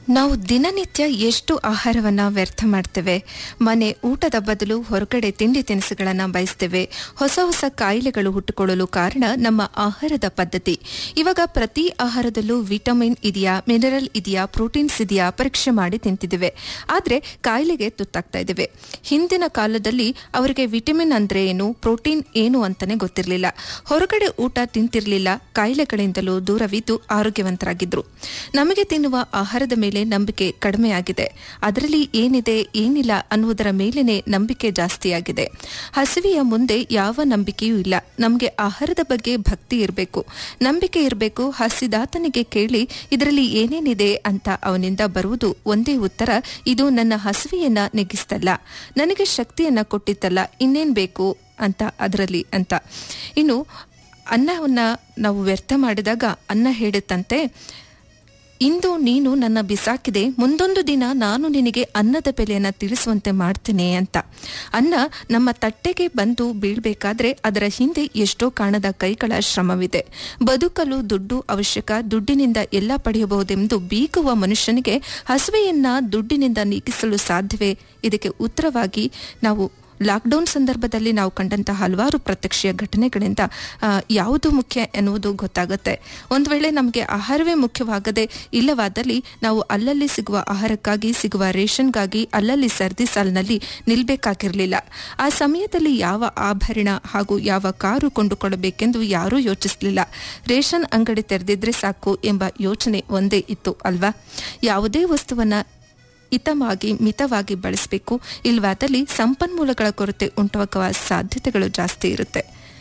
ನಾವು ದಿನನಿತ್ಯ ಎಷ್ಟು ಆಹಾರವನ್ನ ವ್ಯರ್ಥ ಮಾಡ್ತೇವೆ ಮನೆ ಊಟದ ಬದಲು ಹೊರಗಡೆ ತಿಂಡಿ ತಿನಿಸುಗಳನ್ನು ಬಯಸ್ತೇವೆ ಹೊಸ ಹೊಸ ಕಾಯಿಲೆಗಳು ಹುಟ್ಟುಕೊಳ್ಳಲು ಕಾರಣ ನಮ್ಮ ಆಹಾರದ ಪದ್ಧತಿ ಇವಾಗ ಪ್ರತಿ ಆಹಾರದಲ್ಲೂ ವಿಟಮಿನ್ ಇದೆಯಾ ಮಿನರಲ್ ಇದೆಯಾ ಪ್ರೋಟೀನ್ಸ್ ಇದೆಯಾ ಪರೀಕ್ಷೆ ಮಾಡಿ ತಿಂತಿದ್ದೇವೆ ಆದರೆ ಕಾಯಿಲೆಗೆ ತುತ್ತಾಗ್ತಾ ಇದ್ದೇವೆ ಹಿಂದಿನ ಕಾಲದಲ್ಲಿ ಅವರಿಗೆ ವಿಟಮಿನ್ ಅಂದ್ರೆ ಏನು ಪ್ರೋಟೀನ್ ಏನು ಅಂತಾನೆ ಗೊತ್ತಿರಲಿಲ್ಲ ಹೊರಗಡೆ ಊಟ ತಿಂತಿರಲಿಲ್ಲ ಕಾಯಿಲೆಗಳಿಂದಲೂ ದೂರವಿದ್ದು ಆರೋಗ್ಯವಂತರಾಗಿದ್ರು ನಮಗೆ ತಿನ್ನುವ ಆಹಾರದ ಮೇಲೆ ನಂಬಿಕೆ ಕಡಿಮೆಯಾಗಿದೆ ಅದರಲ್ಲಿ ಏನಿದೆ ಏನಿಲ್ಲ ಅನ್ನುವುದರ ಮೇಲೇನೆ ನಂಬಿಕೆ ಜಾಸ್ತಿಯಾಗಿದೆ ಹಸಿವೆಯ ಮುಂದೆ ಯಾವ ನಂಬಿಕೆಯೂ ಇಲ್ಲ ನಮಗೆ ಆಹಾರದ ಬಗ್ಗೆ ಭಕ್ತಿ ಇರಬೇಕು ನಂಬಿಕೆ ಇರಬೇಕು ಹಸಿದಾತನಿಗೆ ಕೇಳಿ ಇದರಲ್ಲಿ ಏನೇನಿದೆ ಅಂತ ಅವನಿಂದ ಬರುವುದು ಒಂದೇ ಉತ್ತರ ಇದು ನನ್ನ ಹಸಿವೆಯನ್ನ ನೆಗಿಸ್ತಲ್ಲ ನನಗೆ ಶಕ್ತಿಯನ್ನ ಕೊಟ್ಟಿತ್ತಲ್ಲ ಇನ್ನೇನ್ ಬೇಕು ಅಂತ ಅದರಲ್ಲಿ ಅಂತ ಇನ್ನು ಅನ್ನವನ್ನ ನಾವು ವ್ಯರ್ಥ ಮಾಡಿದಾಗ ಅನ್ನ ಹೇಳುತ್ತಂತೆ ಇಂದು ನೀನು ನನ್ನ ಬಿಸಾಕಿದೆ ಮುಂದೊಂದು ದಿನ ನಾನು ನಿನಗೆ ಅನ್ನದ ಬೆಲೆಯನ್ನು ತಿಳಿಸುವಂತೆ ಮಾಡ್ತೇನೆ ಅಂತ ಅನ್ನ ನಮ್ಮ ತಟ್ಟೆಗೆ ಬಂದು ಬೀಳ್ಬೇಕಾದ್ರೆ ಅದರ ಹಿಂದೆ ಎಷ್ಟೋ ಕಾಣದ ಕೈಗಳ ಶ್ರಮವಿದೆ ಬದುಕಲು ದುಡ್ಡು ಅವಶ್ಯಕ ದುಡ್ಡಿನಿಂದ ಎಲ್ಲ ಪಡೆಯಬಹುದೆಂದು ಬೀಗುವ ಮನುಷ್ಯನಿಗೆ ಹಸುವೆಯನ್ನ ದುಡ್ಡಿನಿಂದ ನೀಗಿಸಲು ಸಾಧ್ಯವೇ ಇದಕ್ಕೆ ಉತ್ತರವಾಗಿ ನಾವು ಲಾಕ್ಡೌನ್ ಸಂದರ್ಭದಲ್ಲಿ ನಾವು ಕಂಡಂತಹ ಹಲವಾರು ಪ್ರತ್ಯಕ್ಷ ಘಟನೆಗಳಿಂದ ಆ, ಯಾವುದು ಮುಖ್ಯ ಎನ್ನುವುದು ಗೊತ್ತಾಗುತ್ತೆ ಒಂದು ವೇಳೆ ನಮಗೆ ಆಹಾರವೇ ಮುಖ್ಯವಾಗದೆ ಇಲ್ಲವಾದಲ್ಲಿ ನಾವು ಅಲ್ಲಲ್ಲಿ ಸಿಗುವ ಆಹಾರಕ್ಕಾಗಿ ಸಿಗುವ ರೇಷನ್ಗಾಗಿ ಅಲ್ಲಲ್ಲಿ ಸರ್ದಿ ಸಾಲಿನಲ್ಲಿ ನಿಲ್ಬೇಕಾಗಿರಲಿಲ್ಲ ಆ ಸಮಯದಲ್ಲಿ ಯಾವ ಆಭರಣ ಹಾಗೂ ಯಾವ ಕಾರು ಕೊಂಡುಕೊಳ್ಳಬೇಕೆಂದು ಯಾರೂ ಯೋಚಿಸಲಿಲ್ಲ ರೇಷನ್ ಅಂಗಡಿ ತೆರೆದಿದ್ರೆ ಸಾಕು ಎಂಬ ಯೋಚನೆ ಒಂದೇ ಇತ್ತು ಅಲ್ವಾ ಯಾವುದೇ ವಸ್ತುವನ್ನ ಹಿತವಾಗಿ ಮಿತವಾಗಿ ಬಳಸಬೇಕು ಇಲ್ವಾದಲ್ಲಿ ಸಂಪನ್ಮೂಲಗಳ ಕೊರತೆ ಉಂಟಾಗುವ ಸಾಧ್ಯತೆಗಳು ಜಾಸ್ತಿ ಇರುತ್ತೆ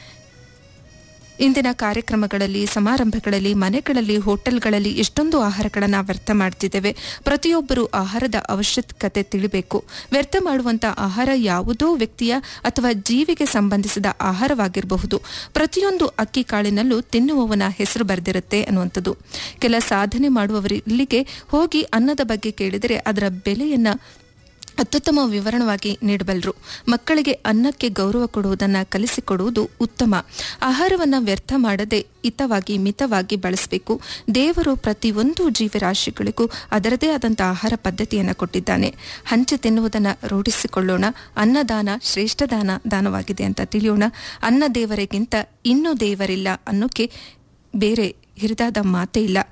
ಇಂದಿನ ಕಾರ್ಯಕ್ರಮಗಳಲ್ಲಿ ಸಮಾರಂಭಗಳಲ್ಲಿ ಮನೆಗಳಲ್ಲಿ ಹೋಟೆಲ್ಗಳಲ್ಲಿ ಎಷ್ಟೊಂದು ಆಹಾರಗಳನ್ನು ವ್ಯರ್ಥ ಮಾಡ್ತಿದ್ದೇವೆ ಪ್ರತಿಯೊಬ್ಬರು ಆಹಾರದ ಅವಶ್ಯಕತೆ ತಿಳಿಬೇಕು ವ್ಯರ್ಥ ಮಾಡುವಂಥ ಆಹಾರ ಯಾವುದೋ ವ್ಯಕ್ತಿಯ ಅಥವಾ ಜೀವಿಗೆ ಸಂಬಂಧಿಸಿದ ಆಹಾರವಾಗಿರಬಹುದು ಪ್ರತಿಯೊಂದು ಅಕ್ಕಿ ಕಾಳಿನಲ್ಲೂ ತಿನ್ನುವವನ ಹೆಸರು ಬರೆದಿರುತ್ತೆ ಅನ್ನುವಂಥದ್ದು ಕೆಲ ಸಾಧನೆ ಮಾಡುವವರು ಇಲ್ಲಿಗೆ ಹೋಗಿ ಅನ್ನದ ಬಗ್ಗೆ ಕೇಳಿದರೆ ಅದರ ಬೆಲೆಯನ್ನ ಅತ್ಯುತ್ತಮ ವಿವರಣವಾಗಿ ನೀಡಬಲ್ಲರು ಮಕ್ಕಳಿಗೆ ಅನ್ನಕ್ಕೆ ಗೌರವ ಕೊಡುವುದನ್ನು ಕಲಿಸಿಕೊಡುವುದು ಉತ್ತಮ ಆಹಾರವನ್ನು ವ್ಯರ್ಥ ಮಾಡದೆ ಹಿತವಾಗಿ ಮಿತವಾಗಿ ಬಳಸಬೇಕು ದೇವರು ಪ್ರತಿಯೊಂದು ಜೀವರಾಶಿಗಳಿಗೂ ಅದರದೇ ಆದಂಥ ಆಹಾರ ಪದ್ಧತಿಯನ್ನು ಕೊಟ್ಟಿದ್ದಾನೆ ಹಂಚಿ ತಿನ್ನುವುದನ್ನು ರೂಢಿಸಿಕೊಳ್ಳೋಣ ಅನ್ನದಾನ ಶ್ರೇಷ್ಠ ದಾನ ದಾನವಾಗಿದೆ ಅಂತ ತಿಳಿಯೋಣ ಅನ್ನ ದೇವರಿಗಿಂತ ಇನ್ನೂ ದೇವರಿಲ್ಲ ಅನ್ನೋಕೆ ಬೇರೆ ಹಿರಿದಾದ ಮಾತೇ ಇಲ್ಲ